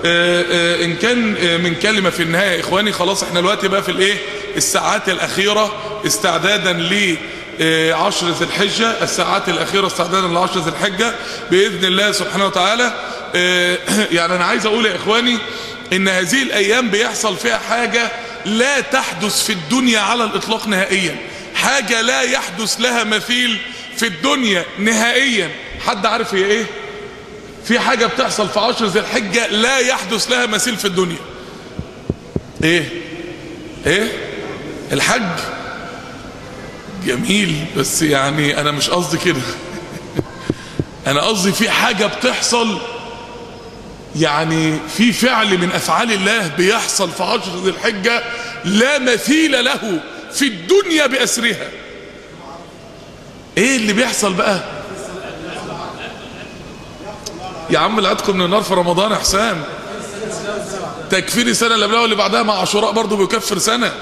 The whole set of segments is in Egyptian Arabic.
آه، آه، ان كان آه، من كلمة في النهاية يا اخواني خلاص احنا دلوقتي بقى في الايه الساعات الاخيرة استعدادا ل آه، عشر ذي الحجة الساعات الاخيرة استعدادا لعشر ذي الحجة باذن الله سبحانه وتعالى آه، يعني انا عايز اقول يا اخواني ان هذه الايام بيحصل فيها حاجة لا تحدث في الدنيا على الاطلاق نهائيا حاجة لا يحدث لها مثيل في الدنيا نهائيا حد عارف هي ايه في حاجة بتحصل في عشر ذي الحجة لا يحدث لها مثيل في الدنيا ايه ايه الحج جميل بس يعني انا مش قصدي كده انا قصدي في حاجة بتحصل يعني في فعل من افعال الله بيحصل في عشر ذي الحجة لا مثيل له في الدنيا باسرها ايه اللي بيحصل بقى يا عم العتق من النار في رمضان يا حسام تكفير السنه اللي قبلها واللي بعدها مع عاشوراء برضه بيكفر سنه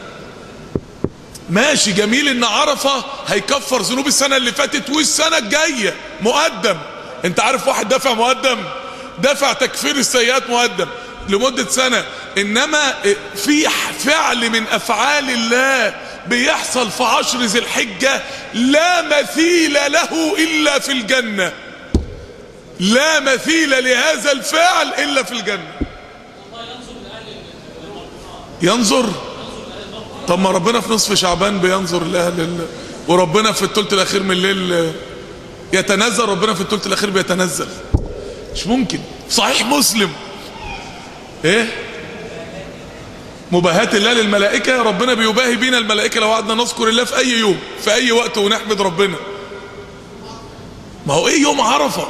ماشي جميل ان عرفه هيكفر ذنوب السنه اللي فاتت والسنه الجايه مقدم انت عارف واحد دافع مقدم دافع تكفير السيئات مقدم لمده سنه انما في فعل من افعال الله بيحصل في عشر ذي الحجه لا مثيل له الا في الجنه لا مثيل لهذا الفعل الا في الجنه ينظر طب ما ربنا في نصف شعبان بينظر لاهل ال... وربنا في الثلث الاخير من الليل يتنزل ربنا في الثلث الاخير بيتنزل مش ممكن صحيح مسلم ايه مباهاة الله للملائكة ربنا بيباهي بينا الملائكة لو قعدنا نذكر الله في اي يوم في اي وقت ونحمد ربنا ما هو ايه يوم عرفة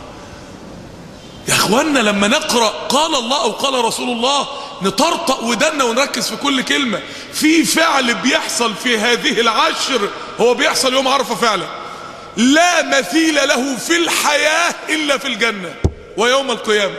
يا اخوانا لما نقرأ قال الله او قال رسول الله نطرطق ودنا ونركز في كل كلمة في فعل بيحصل في هذه العشر هو بيحصل يوم عرفة فعلا لا مثيل له في الحياة الا في الجنة ويوم القيامة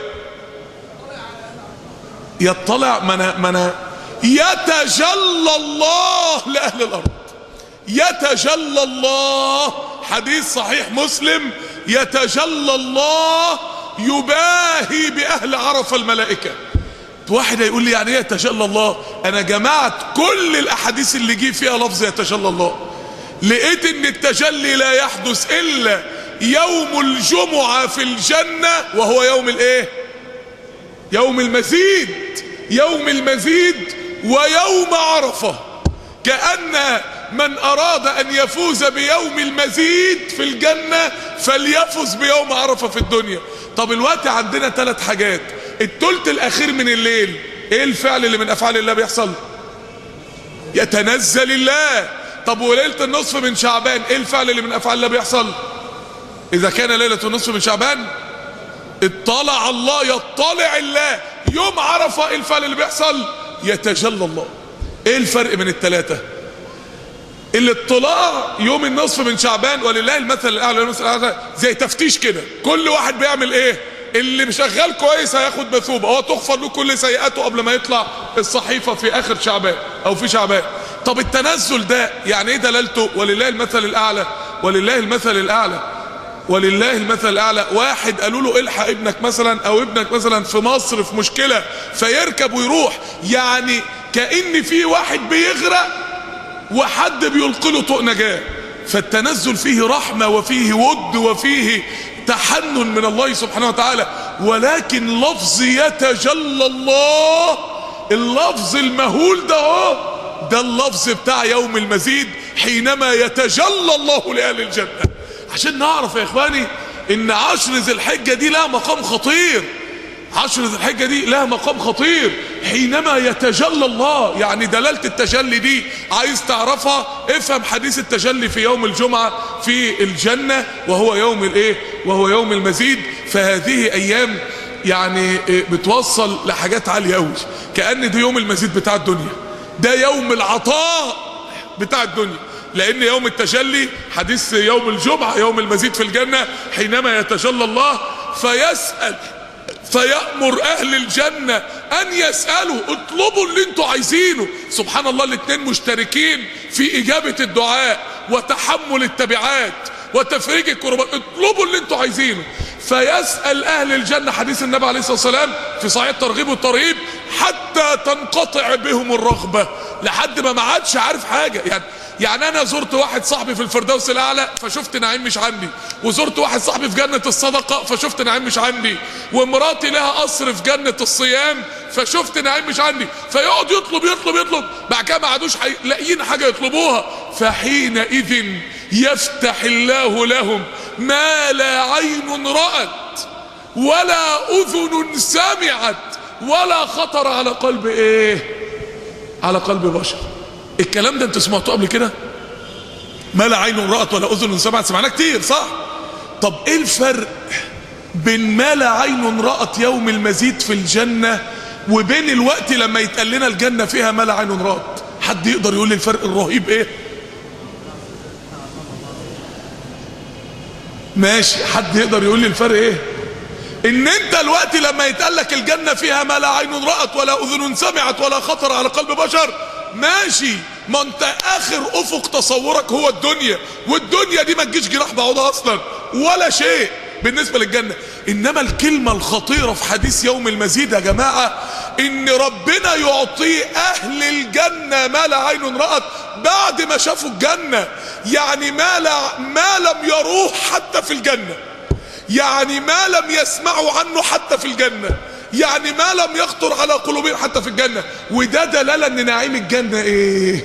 يطلع من من يتجلى الله لأهل الأرض يتجلى الله حديث صحيح مسلم يتجلى الله يباهي بأهل عرف الملائكة واحد هيقول لي يعني ايه يتجلى الله انا جمعت كل الاحاديث اللي جه فيها لفظ يتجلى الله لقيت ان التجلي لا يحدث الا يوم الجمعة في الجنة وهو يوم الايه يوم المزيد يوم المزيد ويوم عرفة كأن من أراد أن يفوز بيوم المزيد في الجنة فليفز بيوم عرفة في الدنيا طب الوقت عندنا ثلاث حاجات التلت الأخير من الليل ايه الفعل اللي من أفعال الله بيحصل يتنزل الله طب وليلة النصف من شعبان ايه الفعل اللي من أفعال الله بيحصل إذا كان ليلة النصف من شعبان اطلع الله يطلع الله يوم عرفة ايه الفعل اللي بيحصل يتجلى الله ايه الفرق من الثلاثة الاطلاع يوم النصف من شعبان ولله المثل الاعلى والمثل الاعلى زي تفتيش كده كل واحد بيعمل ايه اللي شغال كويس هياخد مثوبه هو تغفر له كل سيئاته قبل ما يطلع الصحيفه في اخر شعبان او في شعبان طب التنزل ده يعني ايه دلالته ولله المثل الاعلى ولله المثل الاعلى ولله المثل الاعلى واحد قالوا له الحق ابنك مثلا او ابنك مثلا في مصر في مشكله فيركب ويروح يعني كان في واحد بيغرق وحد بيلقي له طوق نجاه فالتنزل فيه رحمه وفيه ود وفيه تحنن من الله سبحانه وتعالى ولكن لفظ يتجلى الله اللفظ المهول ده هو ده اللفظ بتاع يوم المزيد حينما يتجلى الله لأهل الجنة عشان نعرف يا اخواني ان عشر ذي الحجة دي لها مقام خطير عشر ذي الحجة دي لها مقام خطير حينما يتجلى الله يعني دلالة التجلي دي عايز تعرفها افهم حديث التجلي في يوم الجمعة في الجنة وهو يوم الايه وهو يوم المزيد فهذه ايام يعني بتوصل لحاجات عالية قوي كأن ده يوم المزيد بتاع الدنيا ده يوم العطاء بتاع الدنيا لان يوم التجلي حديث يوم الجمعة يوم المزيد في الجنة حينما يتجلى الله فيسأل فيأمر اهل الجنة ان يسألوا اطلبوا اللي انتوا عايزينه سبحان الله الاثنين مشتركين في اجابة الدعاء وتحمل التبعات وتفريج الكربات اطلبوا اللي انتوا عايزينه فيسأل اهل الجنة حديث النبي عليه الصلاة والسلام في صحيح الترغيب والترهيب حتى تنقطع بهم الرغبة لحد ما ما عادش عارف حاجة يعني يعني انا زرت واحد صاحبي في الفردوس الاعلى فشفت نعيم مش عندي وزرت واحد صاحبي في جنة الصدقة فشفت نعيم مش عندي ومراتي لها قصر في جنة الصيام فشفت نعيم مش عندي فيقعد يطلب يطلب يطلب بعد كده ما عادوش لاقيين حاجة يطلبوها فحينئذ يفتح الله لهم ما لا عين رأت ولا اذن سمعت ولا خطر على قلب ايه على قلب بشر الكلام ده انتوا سمعتوه قبل كده ما لا عين رأت ولا اذن سمعت سمعناه كتير صح طب ايه الفرق بين ما لا عين رأت يوم المزيد في الجنة وبين الوقت لما يتقال لنا الجنة فيها ما لا عين رأت حد يقدر يقول لي الفرق الرهيب ايه ماشي حد يقدر يقول لي الفرق ايه ان انت الوقت لما يتقال لك الجنة فيها ما لا عين رأت ولا اذن سمعت ولا خطر على قلب بشر ماشي ما انت اخر افق تصورك هو الدنيا والدنيا دي ما تجيش جراح بعوضها اصلا ولا شيء بالنسبة للجنة انما الكلمة الخطيرة في حديث يوم المزيد يا جماعة ان ربنا يعطي اهل الجنة ما لا عين رأت بعد ما شافوا الجنة يعني ما, لا ما لم يروه حتى في الجنة يعني ما لم يسمعوا عنه حتى في الجنة يعني ما لم يخطر على قلوبهم حتى في الجنة وده دلالة ان نعيم الجنة ايه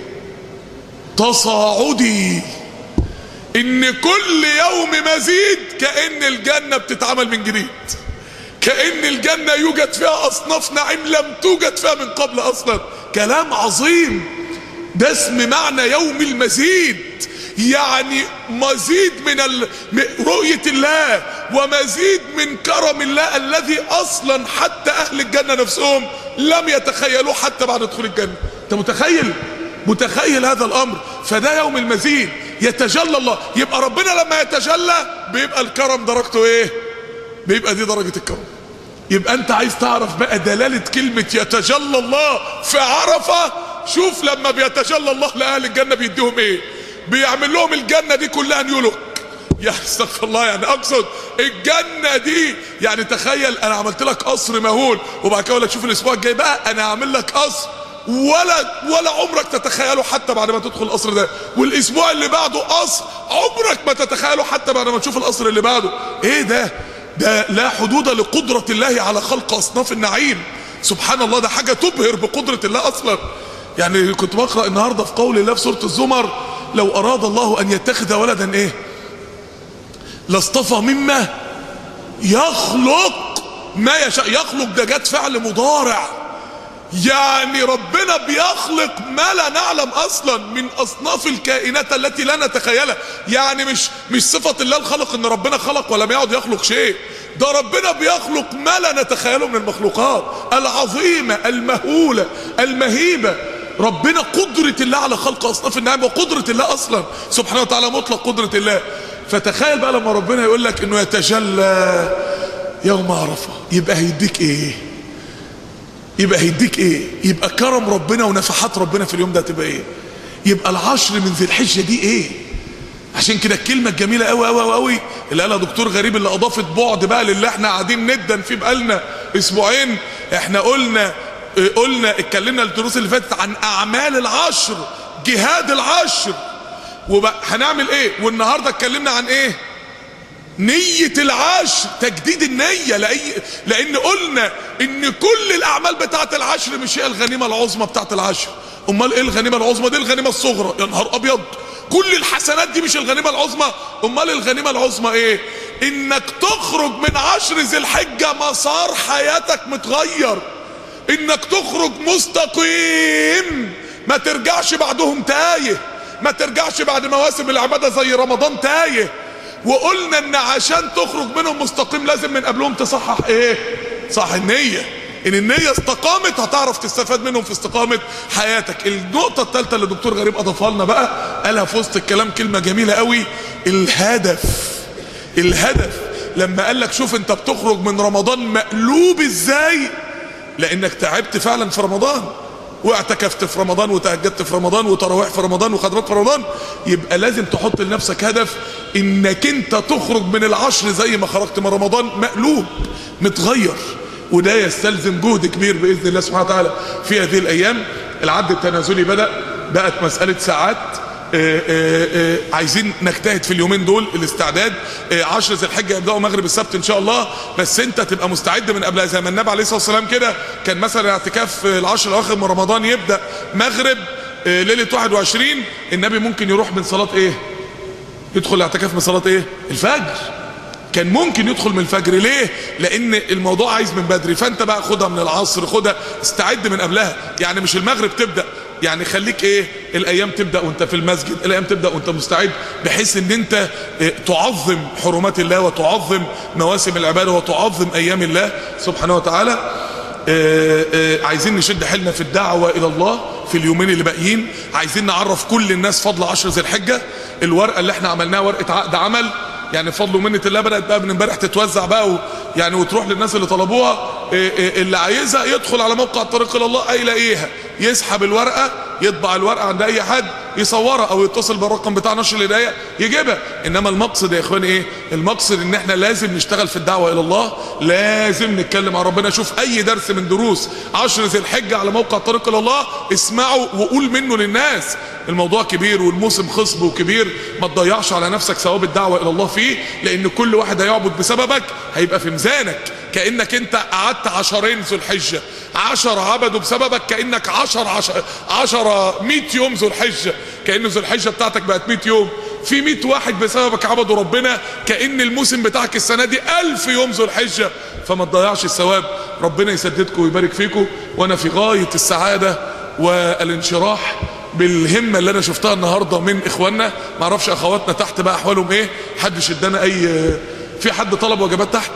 تصاعدي ان كل يوم مزيد كأن الجنة بتتعمل من جديد كأن الجنة يوجد فيها اصناف نعيم لم توجد فيها من قبل اصلا كلام عظيم ده اسم معنى يوم المزيد يعني مزيد من ال... رؤية الله ومزيد من كرم الله الذي اصلا حتى اهل الجنة نفسهم لم يتخيلوه حتى بعد دخول الجنة انت متخيل متخيل هذا الامر فده يوم المزيد يتجلى الله يبقى ربنا لما يتجلى بيبقى الكرم درجته ايه بيبقى دي درجة الكرم يبقى انت عايز تعرف بقى دلالة كلمة يتجلى الله في عرفة شوف لما بيتجلى الله لأهل الجنة بيديهم ايه بيعمل لهم الجنة دي كلها نيولوك يا استغفر الله يعني اقصد الجنة دي يعني تخيل انا عملت لك قصر مهول وبعد كده اقول لك شوف الاسبوع الجاي بقى انا هعمل لك قصر ولا ولا عمرك تتخيله حتى بعد ما تدخل القصر ده والاسبوع اللي بعده قصر عمرك ما تتخيله حتى بعد ما تشوف القصر اللي بعده ايه ده ده لا حدود لقدرة الله على خلق اصناف النعيم سبحان الله ده حاجة تبهر بقدرة الله اصلا يعني كنت بقرأ النهاردة في قول الله في سورة الزمر لو اراد الله ان يتخذ ولدا ايه لاصطفى مما يخلق ما يشاء يخلق ده جت فعل مضارع يعني ربنا بيخلق ما لا نعلم اصلا من اصناف الكائنات التي لا نتخيلها يعني مش مش صفة الله الخلق ان ربنا خلق ولم يعد يخلق شيء ده ربنا بيخلق ما لا نتخيله من المخلوقات العظيمة المهولة المهيبة ربنا قدرة الله على خلق اصناف النعم وقدرة الله اصلا سبحانه وتعالى مطلق قدرة الله فتخيل بقى لما ربنا يقول لك انه يتجلى يوم عرفة يبقى هيديك ايه يبقى هيديك ايه يبقى كرم ربنا ونفحات ربنا في اليوم ده تبقى ايه يبقى العشر من ذي الحجه دي ايه عشان كده الكلمه الجميله قوي قوي قوي اللي قالها دكتور غريب اللي اضافت بعد بقى للي احنا قاعدين ندن فيه بقالنا اسبوعين احنا قلنا قلنا اتكلمنا الدروس اللي فاتت عن اعمال العشر جهاد العشر وبقى هنعمل ايه والنهارده اتكلمنا عن ايه نية العشر تجديد النية لأي لأن قلنا إن كل الأعمال بتاعة العشر مش هي الغنيمة العظمى بتاعة العشر أمال إيه الغنيمة العظمى دي الغنيمة الصغرى يا نهار أبيض كل الحسنات دي مش الغنيمة العظمى أمال الغنيمة العظمى إيه إنك تخرج من عشر ذي الحجة مسار حياتك متغير إنك تخرج مستقيم ما ترجعش بعدهم تايه ما ترجعش بعد مواسم العبادة زي رمضان تايه وقلنا ان عشان تخرج منهم مستقيم لازم من قبلهم تصحح ايه صح النية ان النية استقامت هتعرف تستفاد منهم في استقامة حياتك النقطة الثالثة اللي الدكتور غريب اضافها لنا بقى قالها في وسط الكلام كلمة جميلة قوي الهدف الهدف لما قال لك شوف انت بتخرج من رمضان مقلوب ازاي لانك تعبت فعلا في رمضان واعتكفت في رمضان وتهجدت في رمضان وتراويح في رمضان وخدمات في رمضان يبقى لازم تحط لنفسك هدف انك انت تخرج من العشر زي ما خرجت من رمضان مقلوب متغير وده يستلزم جهد كبير باذن الله سبحانه وتعالى في هذه الايام العد التنازلي بدا بقت مساله ساعات آه، آه، آه، عايزين نجتهد في اليومين دول الاستعداد آه، عشر ذي الحجه يبداوا مغرب السبت ان شاء الله بس انت تبقى مستعد من قبلها زي ما النبي عليه الصلاه والسلام كده كان مثلا اعتكاف آه، العشر الاواخر من رمضان يبدا مغرب آه، ليله 21 النبي ممكن يروح من صلاه ايه يدخل الاعتكاف من صلاه ايه الفجر كان ممكن يدخل من الفجر ليه لان الموضوع عايز من بدري فانت بقى خدها من العصر خدها استعد من قبلها يعني مش المغرب تبدا يعني خليك ايه الايام تبدا وانت في المسجد الايام تبدا وانت مستعد بحيث ان انت اه، تعظم حرمات الله وتعظم مواسم العباده وتعظم ايام الله سبحانه وتعالى اه، اه، عايزين نشد حيلنا في الدعوه الى الله في اليومين اللي باقيين عايزين نعرف كل الناس فضل عشر ذي الحجه الورقه اللي احنا عملناها ورقه عقد عمل يعني بفضل ومنه الله بدات بقى من امبارح تتوزع بقى و يعني وتروح للناس اللي طلبوها إيه إيه اللي عايزها يدخل على موقع الطريق الى الله يلاقيها يسحب الورقه يطبع الورقه عند اي حد يصورها او يتصل بالرقم بتاع نشر الهدايه يجيبها انما المقصد يا اخواني ايه المقصد ان احنا لازم نشتغل في الدعوه الى الله لازم نتكلم مع ربنا شوف اي درس من دروس عشر ذي الحجه على موقع الطريق الى الله اسمعه وقول منه للناس الموضوع كبير والموسم خصب وكبير ما تضيعش على نفسك ثواب الدعوه الى الله فيه لان كل واحد هيعبد بسببك هيبقى في ميزانك كانك انت قعدت عشرين ذو الحجه عشر عبدوا بسببك كانك عشر عشر, عشر 100 يوم ذو الحجه كان ذو الحجه بتاعتك بقت 100 يوم في 100 واحد بسببك عبدوا ربنا كان الموسم بتاعك السنه دي 1000 يوم ذو الحجه فما تضيعش الثواب ربنا يسددكم ويبارك فيكم وانا في غايه السعاده والانشراح بالهمه اللي انا شفتها النهارده من اخواننا ما اعرفش اخواتنا تحت بقى احوالهم ايه حدش ادانا اي في حد طلب وجبات تحت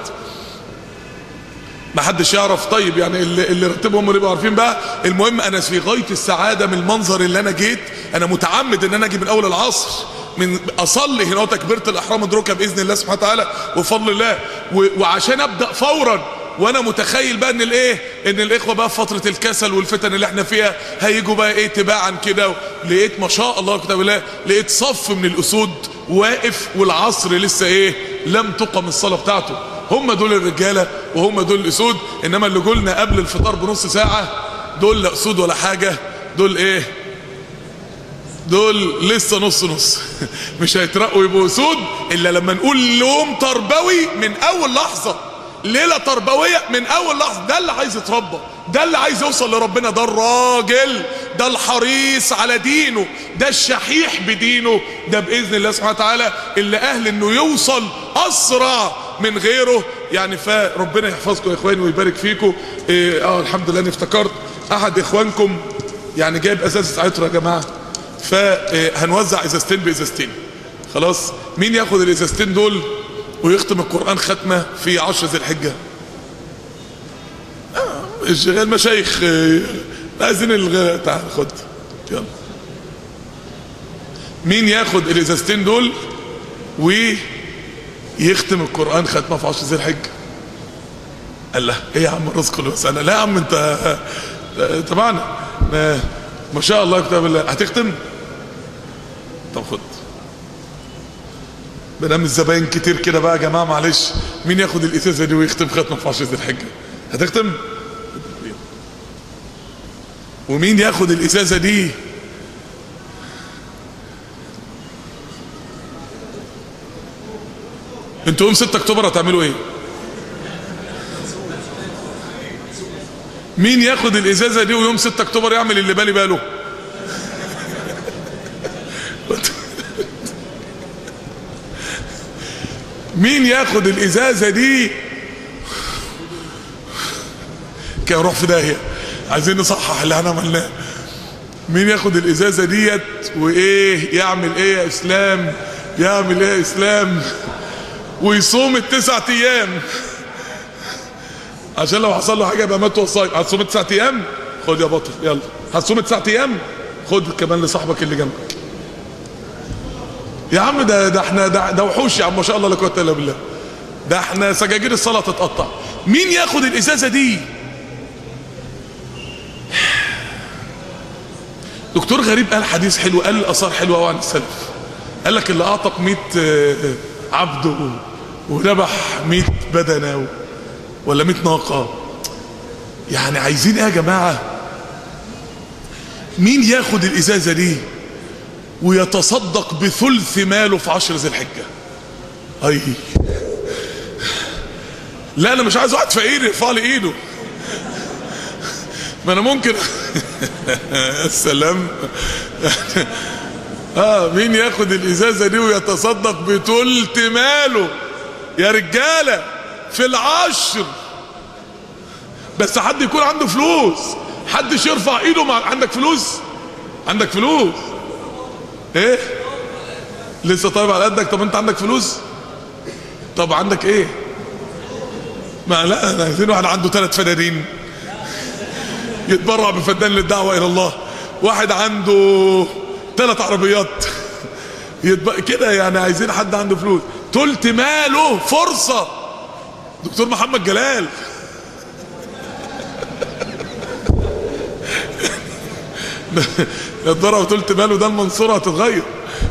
ما حدش يعرف طيب يعني اللي, اللي رتبهم اللي يبقوا عارفين بقى المهم انا في غايه السعاده من المنظر اللي انا جيت انا متعمد ان انا اجي من اول العصر من اصلي هنا تكبيره الاحرام ادركها باذن الله سبحانه وتعالى وفضل الله و- وعشان ابدا فورا وانا متخيل بقى ان الايه ان الاخوه بقى في فتره الكسل والفتن اللي احنا فيها هيجوا بقى ايه تباعا كده لقيت ما شاء الله كتاب الله لقيت صف من الاسود واقف والعصر لسه ايه لم تقم الصلاه بتاعته هم دول الرجاله وهم دول الاسود انما اللي قلنا قبل الفطار بنص ساعه دول لا اسود ولا حاجه دول ايه دول لسه نص نص مش هيترقوا يبقوا اسود الا لما نقول لهم تربوي من اول لحظه ليله تربويه من اول لحظه ده اللي عايز يتربى ده اللي عايز يوصل لربنا ده الراجل ده الحريص على دينه ده الشحيح بدينه ده باذن الله سبحانه وتعالى اللي اهل انه يوصل اسرع من غيره يعني فربنا يحفظكم يا اخواني ويبارك فيكم إيه اه الحمد لله اني افتكرت احد اخوانكم يعني جايب ازازه عطر يا جماعه فهنوزع ازازتين بازازتين خلاص مين ياخد الازازتين دول ويختم القران ختمه في عشر ذي الحجه آه، الشغال مشايخ آه، عايزين الغ... تعال خد يلا مين ياخد الازازتين دول ويختم القران ختمه في عشر ذي الحجه قال له ايه يا عم الرزق المسألة لا يا عم انت انت معنا ما- ما شاء الله كتاب الله هتختم طب خد بنام الزباين كتير كده بقى يا جماعه معلش مين ياخد الازازه دي ويختم ختمه في عشر ذي الحجه هتختم ومين ياخد الازازه دي انتوا يوم 6 اكتوبر هتعملوا ايه مين ياخد الازازه دي ويوم 6 اكتوبر يعمل اللي بالي باله مين ياخد الازازه دي كان يروح في داهيه عايزين نصحح اللي احنا عملناه مين ياخد الازازه ديت وايه يعمل ايه يا اسلام يعمل ايه يا اسلام ويصوم التسع ايام عشان لو حصل له حاجه يبقى مات وهو صايم هتصوم تسع ايام خد يا بطل يلا هتصوم تسع ايام خد كمان لصاحبك اللي جنبك يا عم ده ده احنا ده, ده وحوش يا عم ما شاء الله لا قوه الا بالله ده احنا سجاجير الصلاه تتقطع مين ياخد الازازه دي دكتور غريب قال حديث حلو قال اثار حلوه قوي عن السلف قال لك اللي اعتق 100 آه، عبد و- وذبح 100 بدنه و- ولا 100 ناقه يعني عايزين ايه يا جماعة مين ياخد الازازة دي ويتصدق بثلث ماله في عشر ذي الحجة اي لا انا مش عايز واحد فقير يرفع لي ايده ما انا ممكن السلام اه مين ياخد الازازه دي ويتصدق بتلت ماله يا رجاله في العشر بس حد يكون عنده فلوس حدش يرفع ايده مع عندك فلوس عندك فلوس ايه لسه طيب على قدك طب انت عندك فلوس طب عندك ايه ما لا انا عايزين واحد عنده ثلاث فدانين يتبرع بفدان للدعوه الى الله واحد عنده ثلاث عربيات يتب... كده يعني عايزين حد عنده فلوس تلت ماله فرصه دكتور محمد جلال يتضرع وتلت ماله ده المنصوره هتتغير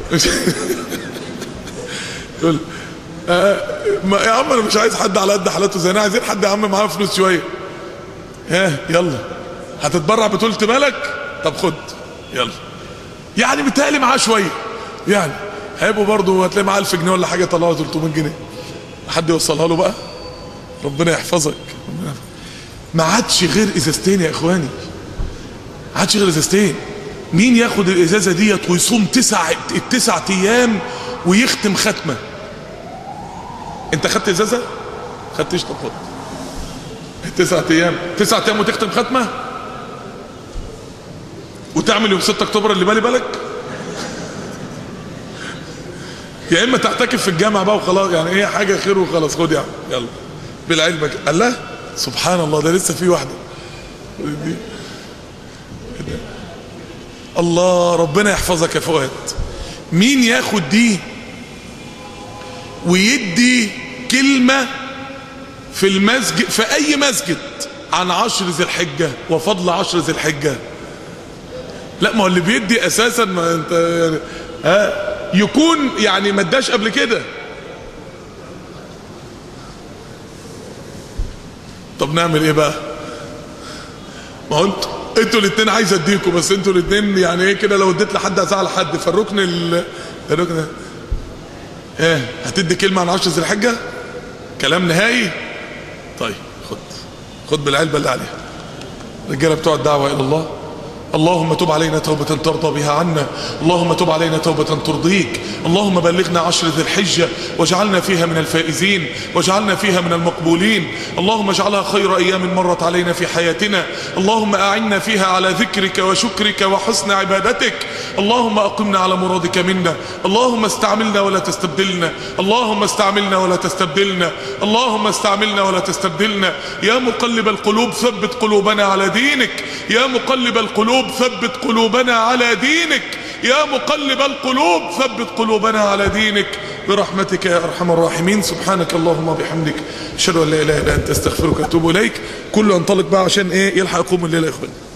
تقول آه ما يا عم انا مش عايز حد على قد حالاته زي انا عايزين حد يا عم معاه فلوس شويه ها يلا هتتبرع بتلت مالك طب خد يلا يعني متهيألي معاه شويه يعني هيبقوا برضه هتلاقي معاه 1000 جنيه ولا حاجه طلعوا 300 جنيه حد يوصلها له بقى ربنا يحفظك ما عادش غير ازازتين يا اخواني ما عادش غير ازازتين مين ياخد الازازه ديت ويصوم تسع التسع ايام ويختم ختمه انت خدت ازازه خدتش طب خد تسعة ايام تسعة ايام وتختم ختمه وتعمل يوم 6 اكتوبر اللي بالي بالك يا اما تعتكف في الجامع بقى وخلاص يعني ايه حاجه خير وخلاص خد يا عم يلا بالعلم الله سبحان الله ده لسه في واحده دي. الله ربنا يحفظك يا فؤاد مين ياخد دي ويدي كلمة في المسجد في اي مسجد عن عشر ذي الحجة وفضل عشر ذي الحجة لا ما هو اللي بيدي اساسا ما انت يعني ها يكون يعني ما اداش قبل كده طب نعمل ايه بقى ما هو انتوا انتوا الاثنين عايز اديكم بس انتوا الاثنين يعني ايه كده لو اديت لحد ازعل حد فالركن ال... الركن ايه هتدي كلمه عن عشر ذي الحجه كلام نهائي طيب خد خد بالعلبه اللي عليها الرجاله بتوع الدعوه الى الله اللهم تب علينا توبة ترضى بها عنا اللهم تب علينا توبة ترضيك اللهم بلغنا عشر ذي الحجة واجعلنا فيها من الفائزين واجعلنا فيها من المقبولين اللهم اجعلها خير أيام مرت علينا في حياتنا اللهم أعنا فيها على ذكرك وشكرك وحسن عبادتك اللهم أقمنا على مرادك منا اللهم استعملنا ولا تستبدلنا اللهم استعملنا ولا تستبدلنا اللهم استعملنا ولا تستبدلنا يا مقلب القلوب ثبت قلوبنا على دينك يا مقلب القلوب ثبت قلوبنا على دينك يا مقلب القلوب ثبت قلوبنا على دينك برحمتك يا ارحم الراحمين سبحانك اللهم وبحمدك اشهد ان لا اله الا انت استغفرك واتوب اليك كله ينطلق بقى عشان ايه يلحق يقوم الليله يا اخواني